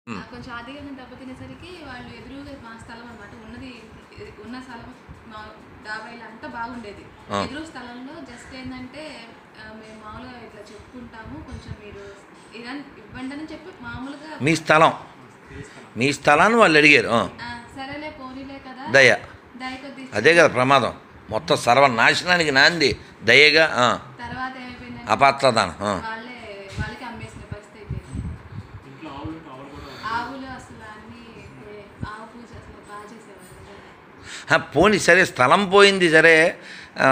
ఆ, కొంచెం ఆర్థికంగా దెబ్బతినేసరికి వాళ్ళు ఎదురుగా మా స్థలం అన్నమాట ఉన్నది ఉన్న స్థలం మా డాబాయిలు అంతా బాగుండేది ఆ. ఎదురు స్థలంలో జస్ట్ ఏంటంటే ఆ, మేము మామూలుగా ఇట్లా చెప్పుకుంటాము కొంచెం మీరు ఇలా ఇవ్వండి అని చెప్పి మామూలుగా మీ స్థలం మీ స్థలాన్ని వాళ్ళు అడిగారు ఆ. ఆ, సరేలే పోనీలే కదా దయ దయ కొద్ది అదే కదా ప్రమాదం మొత్తం సర్వనాశనానికి నాంది దయగా ఆ. తర్వాత ఏమైపోయిందంటే అపాత్రదానం ఆ. వాళ్ళే వాళ్ళకి అమ్మేసిన పరిస్థితి అయిపోయింది ఇంట్లో ఆవులు ఉంటే ఆవులు కూడా ఆవులు అసలు అన్ని ఏ, ఆవు పూజ అసలు బాగా చేసేవాళ్ళు నిజంగా. ఆ, పోనీ సరే స్థలం పోయింది సరే ఆ,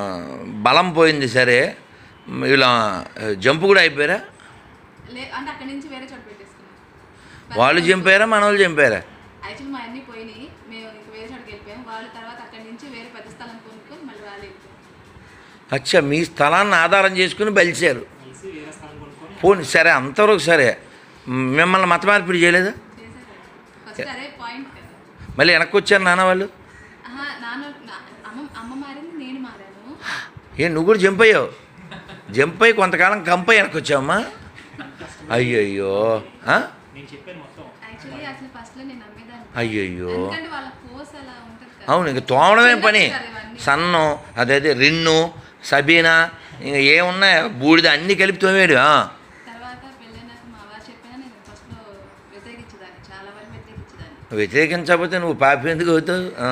బలం పోయింది సరే ఇలా జంపు కూడా అయిపోయారా లే అంటే అక్కడి నుంచి వేరే చోట పెట్టేసుకున్నారు వాళ్ళు చంపారా మన వాళ్ళు చంపారా యాక్చువల్లీ మా అన్ని పోయినాయి మేము ఇంక వేరే చోటుకి వెళ్ళిపోయాం వాళ్ళు తర్వాత అక్కడి నుంచి వేరే పెద్ద స్థలం కొనుక్కొని మళ్ళీ వాళ్ళు వెళ్ళిపోయాం అచ్చా మీ స్థలాన్ని ఆధారం చేసుకుని బలిచారు కలిసి వేరే స్థలం కొనుక్కొని పోనీ సరే అంతవరకు సరే మిమ్మల్ని మత మార్పిడి చేయలేదా చేశారు ఫస్ట్ అదే పాయింట్ మళ్ళీ వెనక్కి వచ్చారు నాన్న వాళ్ళు ఆహా నాన్న నా- అమ్మ అమ్మ మారింది నేను మారాను ఏ నువ్వు కూడా జంప్ అయ్యావు జంప్ అయ్యి కొంతకాలం కంపై వెనక్కి వచ్చావమ్మా అయ్యయ్యో ఆ? నేను చెప్పాను మొత్తం యాక్చువల్లీ అసలు ఫస్ట్ లో నేను నమ్మేదాన్ని అయ్యయ్యో ఎందుకంటే వాళ్ళ ఫోర్స్ అలా ఉంటుంది కదా అవును ఇంక తోమడమే పని చిన్నపిల్లలు ఇవన్నీ. సన్ను అదే రిన్ను సబీనా ఇంకా ఏమున్నా బూడిద అన్నీ కలిపి తోమేడు ఆ. తర్వాత పెళ్ళైనాక మా వారు చెప్పినా నేను ఫస్ట్ లో వ్యతిరేకించేదాన్ని చాలా వరకు వ్యతిరేకించేదాన్ని వ్యతిరేకించకపోతే నువ్వు పాపి ఎందుకు అవుతావు ఆ.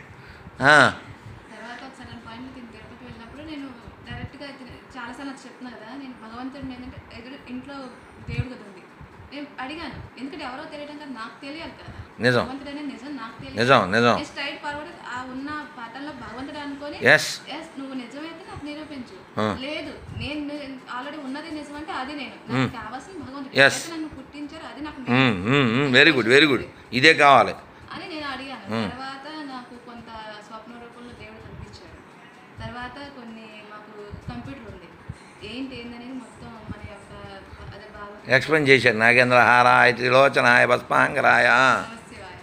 ఆ. తర్వాత ఒక సడన్ పాయింట్ నేను తిరుపతి వెళ్ళినప్పుడు నేను డైరెక్ట్గా చాలాసార్లు నాకు చెప్తున్నా కదా నేను భగవంతుడిని ఏంటంటే ఎదురు ఇంట్లో దేవుడు కదా ఉంది నేను అడిగాను ఎందుకంటే ఎవరో తెలియడం కదా నాకు తెలియాలి కదా నిజం. భగవంతుడు అనేది నిజం నాకు తెలియదు నిజం నిజం నేను స్ట్రైట్ ఫార్వర్డ్ ఆ ఉన్న పాఠంలో భగవంతుడు అనుకొని ఎస్ ఎస్ నువ్వు నిజమైతే నాకు నిరూపించు ఆ. లేదు నేను ఆల్రెడీ ఉన్నది నిజం అంటే అది నేను నాకు కావాల్సిన భగవంతుడు Yes. ఎవరైతే నన్ను పుట్టించారో అది నాకు వెరీ గుడ్ వెరీ గుడ్ ఇదే కావాలి అని నేను అడిగాను తర్వాత నాకు కొంత స్వప్న రూపంలో దేవుడు కనిపించాడు తర్వాత కొన్ని మాకు కంప్యూటర్ ఉంది ఏంటి ఏందనేది మొత్తం మన యొక్క అదే బాగా ఎక్స్ప్లెయిన్ చేశారు నాగేంద్ర హారాయ త్రిలోచనాయ భస్మాంగరాయ నమశివాయ.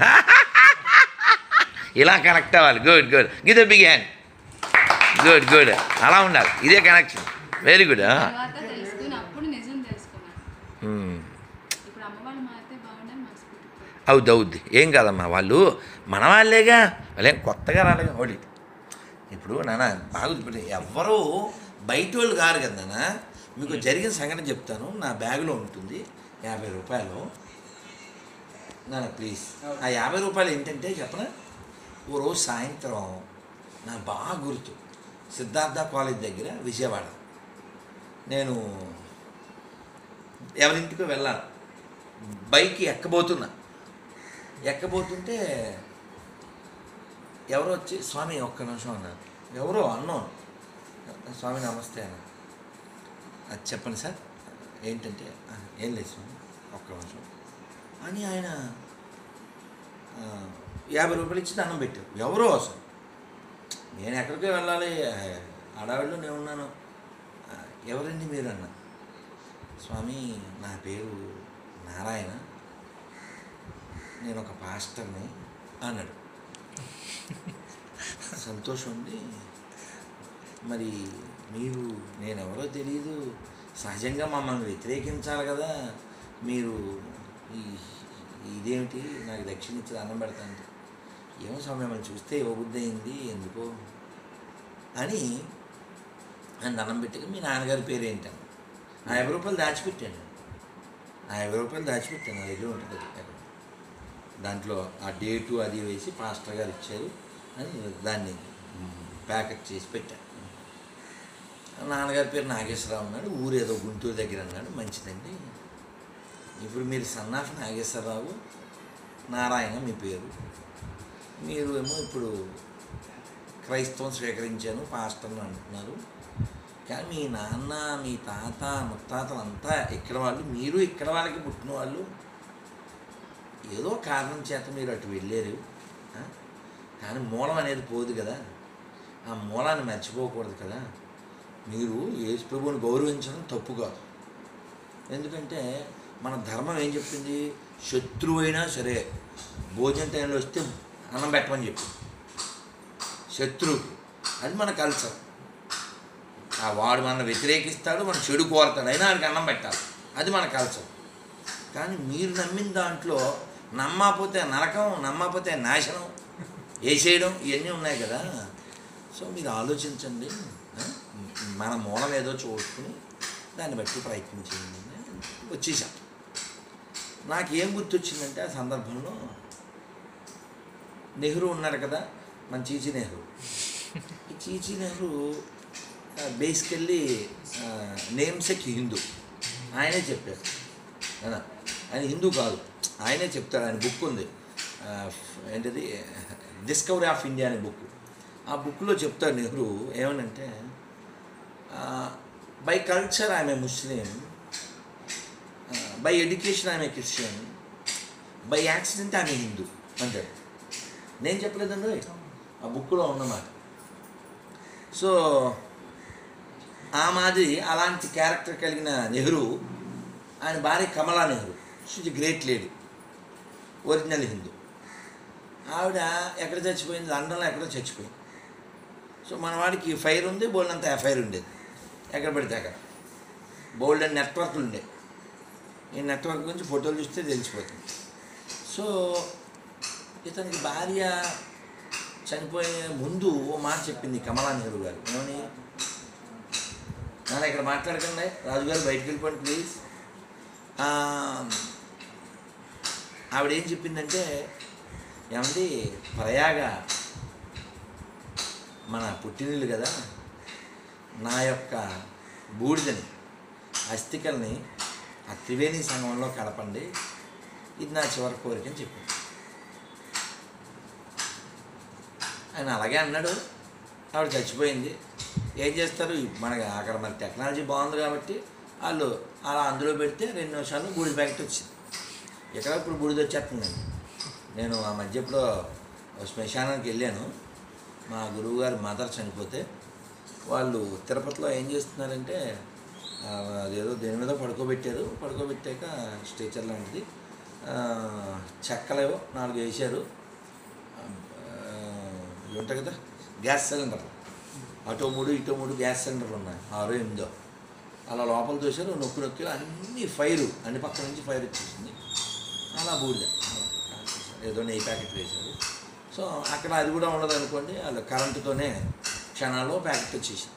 ఇలా కనెక్ట్ అవ్వాలి గుడ్ గుడ్ గిద బిగ్ హ్యాండ్ గుడ్ గుడ్ అలా ఉండాలి ఇదే కనెక్షన్ వెరీ గుడ్ తర్వాత తెలుసుకుని అప్పుడు నిజం తెలుసుకున్నాను ఇప్పుడు అమ్మ వాళ్ళు మారితే బాగుండని మనస్ఫూర్తి అవుద్ది అవుద్ది ఏం కాదమ్మా వాళ్ళు మన వాళ్ళేగా వాళ్ళేం కొత్తగా రాలేగా ఓడి ఇప్పుడు నాన్న బాగా ఇప్పుడు ఎవ్వరూ బయట వాళ్ళు కారు కదా నాన్న మీకు జరిగిన సంఘటన చెప్తాను నా బ్యాగులో ఉంటుంది యాభై రూపాయలు నాన్న ప్లీజ్ ఆ యాభై రూపాయలు ఏంటంటే చెప్పనా ఓ రోజు సాయంత్రం నాకు బాగా గుర్తు సిద్ధార్థ కాలేజ్ దగ్గర విజయవాడ నేను ఎవరింటికో వెళ్ళాను బైక్ ఎక్కబోతున్నా ఎక్కబోతుంటే ఎవరో వచ్చి స్వామి ఒక్క నిమిషం అన్నారు ఎవరో అన్నాను స్వామి నమస్తే అన్న అది చెప్పండి సార్ ఏంటంటే "ఆ, ఏం లేదు స్వామి ఒక్క నిమిషం అని ఆయన ఆ, యాభై రూపాయలు ఇచ్చి దండం పెట్టారు ఎవరో అసలు నేను ఎక్కడికో వెళ్ళాలి ఆడవాళ్ళు నేను ఉన్నాను "ఆ, ఎవరండి మీరు అన్న స్వామి నా పేరు నారాయణ నేను ఒక పాస్టర్ని అన్నాడు సంతోషం ఉంది మరి మీరు నేనెవరో తెలియదు సహజంగా మమ్మల్ని వ్యతిరేకించాలి కదా మీరు ఈ ఇదేమిటి నాకు దక్షిణ ఇచ్చి అన్నం పెడతాను ఏమో స్వామి మిమ్మల్ని చూస్తే ఇవ్వబుద్ధి అయింది ఎందుకో అని ఆయన దండం పెట్టుకు మీ నాన్నగారి పేరు ఏంటని ఆ యాభై రూపాయలు దాచిపెట్టాను ఆ యాభై రూపాయలు దాచిపెట్టాను నా దగ్గర ఉంటుంది అది అక్కడ. దాంట్లో ఆ డేటు అది వేసి పాస్టర్ గారు ఇచ్చారు అని దాన్ని ప్యాకెట్ చేసి పెట్టాను నాన్నగారి పేరు నాగేశ్వరరావు ఉన్నాడు ఊరు ఏదో గుంటూరు దగ్గర అన్నాడు మంచిదండి ఇప్పుడు మీరు సన్నాఫ్ నాగేశ్వరరావు నారాయణ మీ పేరు మీరు ఏమో ఇప్పుడు క్రైస్తవం స్వీకరించాను పాస్టర్ని అంటున్నారు కానీ మీ నాన్న మీ తాత ముత్తాతలు అంతా ఇక్కడ వాళ్ళు మీరు ఇక్కడ వాళ్ళకి పుట్టిన వాళ్ళు ఏదో కారణం చేత మీరు అటు వెళ్ళారు ఆ? కానీ మూలం అనేది పోదు కదా ఆ మూలాన్ని మర్చిపోకూడదు కదా మీరు యేసు ప్రభువుని గౌరవించడం తప్పు కాదు ఎందుకంటే మన ధర్మం ఏం చెప్పింది శత్రువు అయినా సరే భోజన టైంలో వస్తే అన్నం పెట్టమని చెప్పింది శత్రువుకి అది మన కల్చర్ ఆ వాడు మన వ్యతిరేకిస్తాడు మన చెడు కోరతాడు అయినా వాడికి అన్నం పెట్టాలి అది మన కల్చర్ కానీ మీరు నమ్మిన దాంట్లో నమ్మకపోతే నరకం నమ్మకపోతే నాశనం వేసేయడం ఇవన్నీ ఉన్నాయి కదా సో మీరు ఆలోచించండి ఆ? మన మూలం ఏదో చూసుకుని దాన్ని బట్టి ప్రయత్నం చేయండి అని వచ్చేసాం నాకేం గుర్తొచ్చిందంటే ఆ సందర్భంలో నెహ్రూ ఉన్నారు కదా మన చీచి నెహ్రూ ఈ చీచి నెహ్రూ బేసికల్లీ నేమ్సెక్ హిందూ ఆయనే చెప్పారు కదా ఆయన హిందూ కాదు ఆయనే చెప్తారు ఆయన బుక్ ఉంది ఆ, ఏంటిది డిస్కవరీ ఆఫ్ ఇండియా అనే బుక్ ఆ బుక్లో చెప్తారు నెహ్రూ ఏమనంటే by culture I'm a Muslim by education I'm a Christian by accident I'm a Hindu అంటాడు నేను చెప్పలేదండి ఆ బుక్లో ఉన్నమాట సో ఆ మాదిరి అలాంటి క్యారెక్టర్ కలిగిన నెహ్రూ ఆయన భార్య Kamala Nehru she's great lady original Hindu ఆవిడ ఎక్కడ చచ్చిపోయింది లండన్లో ఎక్కడో చచ్చిపోయింది సో మన వాడికి ఫైర్ ఉంది బోల్డ్ అంత ఎఫ్ఐఆర్ ఉండేది ఎక్కడ పడితే అక్కడ బోల్డ్ అండ్ నెట్వర్క్లు ఉండే ఈ నెట్వర్క్ గురించి ఫోటోలు చూస్తే తెలిసిపోతుంది సో ఇతనికి భార్య చనిపోయే ముందు ఓ మాట చెప్పింది కమలా నెహ్రూ గారు ఏమని నాన్న ఇక్కడ మాట్లాడకండి రాజుగారు బయటికి వెళ్ళిపోండి ప్లీజ్ ఆవిడ ఏం చెప్పిందంటే ఏమండి ప్రయాగ మన పుట్టినిల్లు కదా నా యొక్క బూడిదని అస్థికల్ని ఆ త్రివేణి సంఘంలో కలపండి ఇది నా చివరి కోరిక అని చెప్పింది ఆయన అలాగే అన్నాడు ఆవిడ చచ్చిపోయింది ఏం చేస్తారు మనకి అక్కడ మన టెక్నాలజీ బాగుంది కాబట్టి వాళ్ళు అలా అందులో పెడితే రెండు నిమిషాలు బూడిద ప్యాకెట్ వచ్చింది ఇక్కడ ఇప్పుడు బూడిద వచ్చేస్తుందండి నేను ఆ మధ్య ఎప్పుడో శ్మశానానికి వెళ్ళాను మా గురువుగారి మదర్ చనిపోతే వాళ్ళు తిరుపతిలో ఏం చేస్తున్నారంటే ఆ, అదేదో దేని మీద పడుకోబెట్టారు పడుకోబెట్టాక స్ట్రెచర్ లాంటిది ఆ, చెక్కలేవో నాలుగు వేసారు ఆ, ఇవి ఉంటాయి కదా గ్యాస్ సిలిండర్ అటో మూడు ఇటో మూడు గ్యాస్ సిలిండర్లు ఉన్నాయి ఆరో ఎనిమిదో అలా లోపల చూసారు నొక్కి నొక్కి అన్ని ఫైరు అన్ని పక్కల నుంచి ఫైర్ వచ్చేసింది అలా బూడిద అలా కాల్చేశారు. ఏదో నెయ్యి ప్యాకెట్ వేశారు సో అక్కడ అది కూడా ఉండదు అనుకోండి వాళ్ళు కరెంటుతోనే క్షణాల్లో ప్యాకెట్ వచ్చేసింది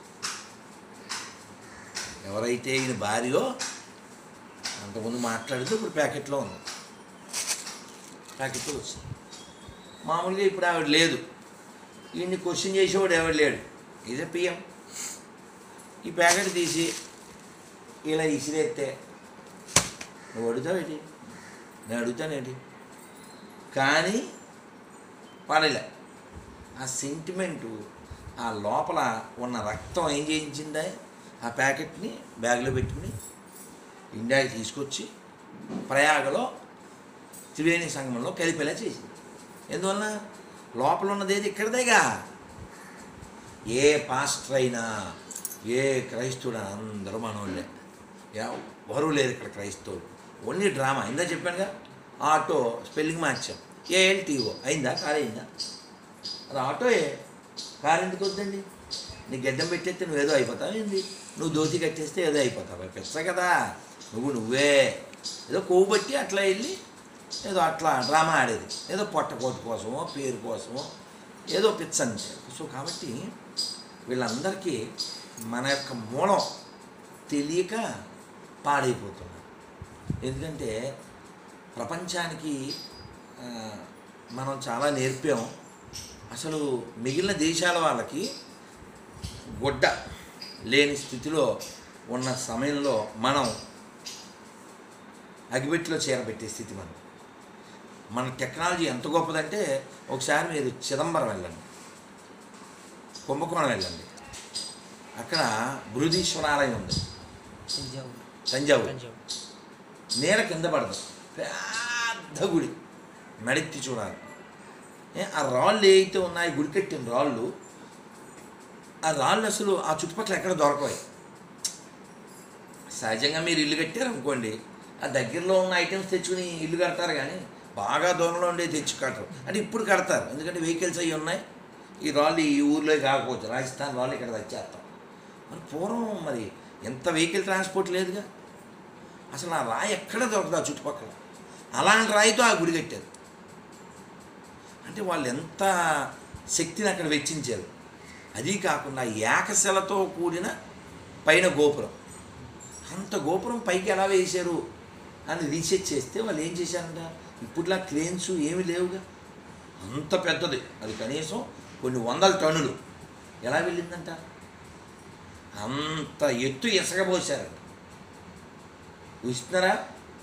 ఎవరైతే ఈయన భార్యో అంతకుముందు మాట్లాడితే ఇప్పుడు ప్యాకెట్లో ఉంది ప్యాకెట్లో వచ్చింది మామూలుగా ఇప్పుడు ఆవిడ లేదు ఈయన్ని క్వశ్చన్ చేసేవాడు ఎవడు లేడు ఇదే పిఎం ఈ ప్యాకెట్ తీసి ఇలా ఇసిరేస్తే నువ్వు అడుగుతావేటి నేను అడుగుతానేంటి కానీ పడలే ఆ సెంటిమెంటు ఆ లోపల ఉన్న రక్తం ఏం చేయించిందా ఆ ప్యాకెట్ని బ్యాగ్లో పెట్టుకుని ఇండియాకి తీసుకొచ్చి ప్రయాగలో త్రివేణి సంగమంలో కలిపేలా చేసింది ఎందువల్ల లోపల ఉన్నది ఏది ఇక్కడదేగా ఏ పాస్టర్ అయినా ఏ క్రైస్తవుడు అందరూ మనోళ్ళే ఎవరు లేరు ఇక్కడ క్రైస్తవులు ఓన్లీ డ్రామా ఇందా చెప్పానుగా ఆటో స్పెల్లింగ్ మార్చాం ఏఎల్టీఓ అయిందా కాలేయిందా అది ఆటోయే కారు ఎందుకు వద్దండి నీ గడ్డం పెట్టేస్తే నువ్వేదో అయిపోతావు ఏంది నువ్వు దోతి కట్టేస్తే ఏదో అయిపోతావు పిచ్చ కదా నువ్వు నువ్వే ఏదో కొవ్వు బట్టి అట్లా వెళ్ళి ఏదో అట్లా డ్రామా ఆడేది ఏదో పొట్టకోటి కోసమో పేరు కోసమో ఏదో పిచ్చ అంతే సో కాబట్టి వీళ్ళందరికీ మన యొక్క మూలం తెలియక పాడైపోతున్నారు ఎందుకంటే ప్రపంచానికి ఆ, మనం చాలా నేర్పాం అసలు మిగిలిన దేశాల వాళ్ళకి గుడ్డ లేని స్థితిలో ఉన్న సమయంలో మనం అగిపెట్టిలో చీరబెట్టే స్థితి మనం మన టెక్నాలజీ ఎంత గొప్పదంటే ఒకసారి మీరు చిదంబరం వెళ్ళండి కుంభకోణం వెళ్ళండి అక్కడ బృహదీశ్వరాలయం ఉంది తంజావూరు తంజావూరు తంజావూరు నేల కింద పడదు పెద్ద గుడి నడిత్తి చూడాలి ఏ, ఆ రాళ్ళు ఏవైతే ఉన్నాయి గుడి కట్టిన రాళ్ళు ఆ రాళ్ళు అసలు ఆ చుట్టుపక్కల ఎక్కడ దొరకవు సహజంగా మీరు ఇల్లు కట్టారు అనుకోండి ఆ దగ్గరలో ఉన్న ఐటమ్స్ తెచ్చుకుని ఇల్లు కడతారు కానీ బాగా దూరంలో ఉండే తెచ్చి కట్టరు అంటే ఇప్పుడు కడతారు ఎందుకంటే వెహికల్స్ అవి ఉన్నాయి ఈ రాళ్ళు ఈ ఊర్లో కాకపోవచ్చు రాజస్థాన్ రాళ్ళు ఇక్కడ తెచ్చేస్తాం మరి పూర్వం మరి ఎంత వెహికల్ ట్రాన్స్పోర్ట్ లేదుగా అసలు ఆ రాయి ఎక్కడ దొరకదు ఆ చుట్టుపక్కల అలాంటి రాయితో ఆ గుడి కట్టారు అంటే వాళ్ళు ఎంత శక్తిని అక్కడ వెచ్చించారు అది కాకుండా ఏకశిలతో కూడిన పైన గోపురం అంత గోపురం పైకి ఎలా వేశారు అని రీసెర్చ్ చేస్తే వాళ్ళు ఏం చేశారంట ఇప్పుడులా క్రేన్స్ ఏమి లేవుగా అంత పెద్దది అది కనీసం కొన్ని వందల టన్నులు ఎలా వెళ్ళిందంట అంత ఎత్తు ఇసగబోసారు చూస్తున్నారా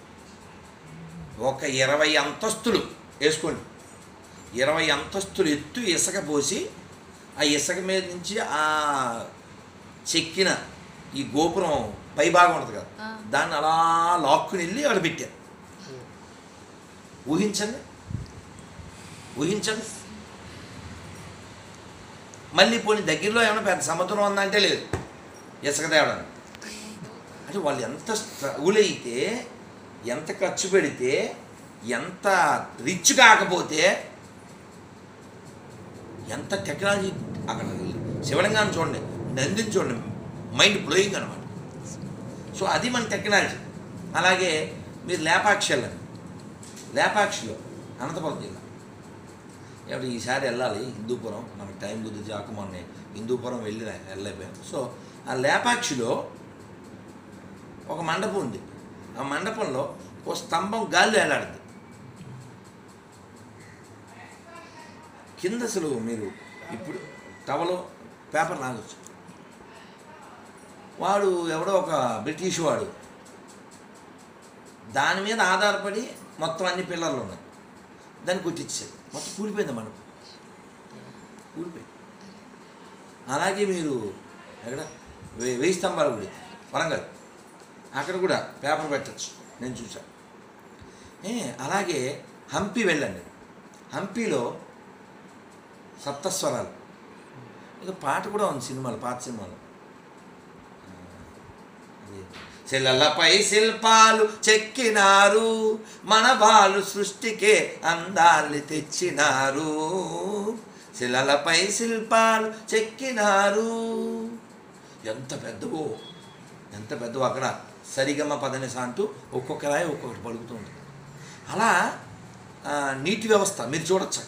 ఒక ఇరవై అంతస్తులు వేసుకోండి ఇరవై అంతస్తులు ఎత్తు ఇసుక పోసి ఆ ఇసుక మీద నుంచి ఆ చెక్కిన ఈ గోపురం పై భాగం ఉంటుంది కదా ఆ. దాన్ని అలా లాక్కుని వెళ్ళి అక్కడ పెట్టారు ఊహించండి ఊహించండి మళ్ళీ పోనీ దగ్గరలో ఏమైనా పెద్ద సముద్రం ఉందంటే లేదు ఇసుక తేవడానికి అంటే వాళ్ళు ఎంత స్ట్రగుల్ అయితే ఎంత ఖర్చు పెడితే ఎంత రిచ్ కాకపోతే ఎంత టెక్నాలజీ అక్కడ శివలింగాన్ని చూడండి నందిని చూడండి మైండ్ బ్లోయింగ్ అనమాట సో అది మన టెక్నాలజీ అలాగే మీరు లేపాక్షి వెళ్ళండి లేపాక్షిలో అనంతపురం జిల్లా కాబట్టి ఈసారి వెళ్ళాలి హిందూపురం మనకు టైం కుదిరితే ఆకు మొన్న హిందూపురం వెళ్ళి వెళ్ళలేకపోయాం సో ఆ లేపాక్షిలో ఒక మండపం ఉంది ఆ మండపంలో ఓ స్తంభం గాలి వేలాడుతుంది కింద అసలు మీరు ఇప్పుడు టవలో పేపర్ లాగొచ్చు వాడు ఎవడో ఒక బ్రిటిష్ వాడు దాని మీద ఆధారపడి మొత్తం అన్ని పిల్లర్లు ఉన్నాయి దాన్ని కొట్టించారు మొత్తం కూలిపోయింది మనం కూలిపోయింది అలాగే మీరు ఎక్కడ వే- వెయ్యి స్తంభాల గుడి వరంగల్ అక్కడ కూడా పేపర్ పెట్టచ్చు నేను చూసాను ఏ అలాగే హంపి వెళ్ళండి హంపిలో సప్తస్వరాలు ఇది పాట కూడా ఉంది సినిమాలు పాత సినిమాలు అది శిలలపై శిల్పాలు చెక్కినారు మన వాళ్ళు సృష్టికే అందాల్ని తెచ్చినారు శిలలపై శిల్పాలు చెక్కినారు ఎంత పెద్దవో ఎంత పెద్దవో అక్కడ సరిగమ పదనిస అంటూ ఒక్కొక్క రాయి ఒక్కొక్కటి పలుకుతూ ఉంటుంది అలా ఆ, నీటి వ్యవస్థ మీరు చూడొచ్చు